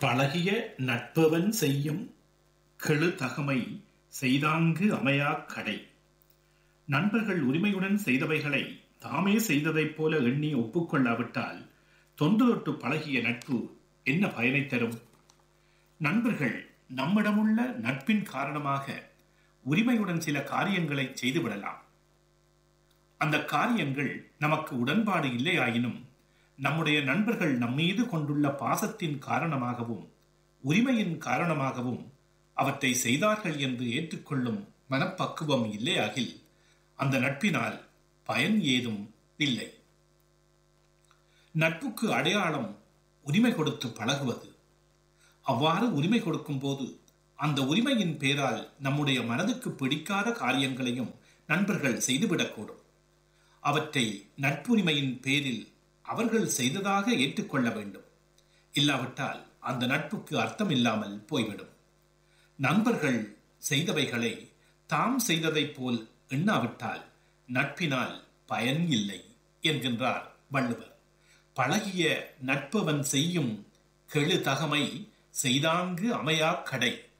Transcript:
பழகிய நட்பவன் செய்யும் கெழு தகமை செய்தாங்கு அமையாக் கடை நண்பர்கள் உரிமையுடன் செய்தவைகளை தாமே செய்ததைப் போல எண்ணி ஒப்புக்கொள்ளாவிட்டால் தொன்று தொட்டு பழகிய நட்பு என்ன பயனை தரும் நண்பர்கள் நம்மிடமுள்ள நட்பின் காரணமாக உரிமையுடன் சில காரியங்களை செய்துவிடலாம் அந்த காரியங்கள் நமக்கு உடன்பாடு இல்லையாயினும் நம்முடைய நண்பர்கள் நம்மீது கொண்டுள்ள பாசத்தின் காரணமாகவும் உரிமையின் காரணமாகவும் அவற்றை செய்தார்கள் என்று ஏற்றுக்கொள்ளும் மனப்பக்குவம் இல்லையாகில் அந்த நட்பினால் பயன் ஏதும் இல்லை நட்புக்கு அடையாளம் உரிமை கொடுத்து பழகுவது அவ்வாறு உரிமை கொடுக்கும் போது அந்த உரிமையின் பேரால் நம்முடைய மனதுக்கு பிடிக்காத காரியங்களையும் நண்பர்கள் செய்துவிடக்கூடும் அவற்றை நட்புரிமையின் பேரில் அவர்கள் செய்ததாக ஏற்றுக்கொள்ள வேண்டும் இல்லாவிட்டால் அந்த நட்புக்கு அர்த்தம் இல்லாமல் போய்விடும் நண்பர்கள் செய்தவைகளை தாம் செய்ததைப் போல் எண்ணாவிட்டால் நட்பினால் பயன் இல்லை என்கின்றார் வள்ளுவர் பழகிய நட்பவன் செய்யும் கெழு தகமை செய்தாங்கு அமையா கடை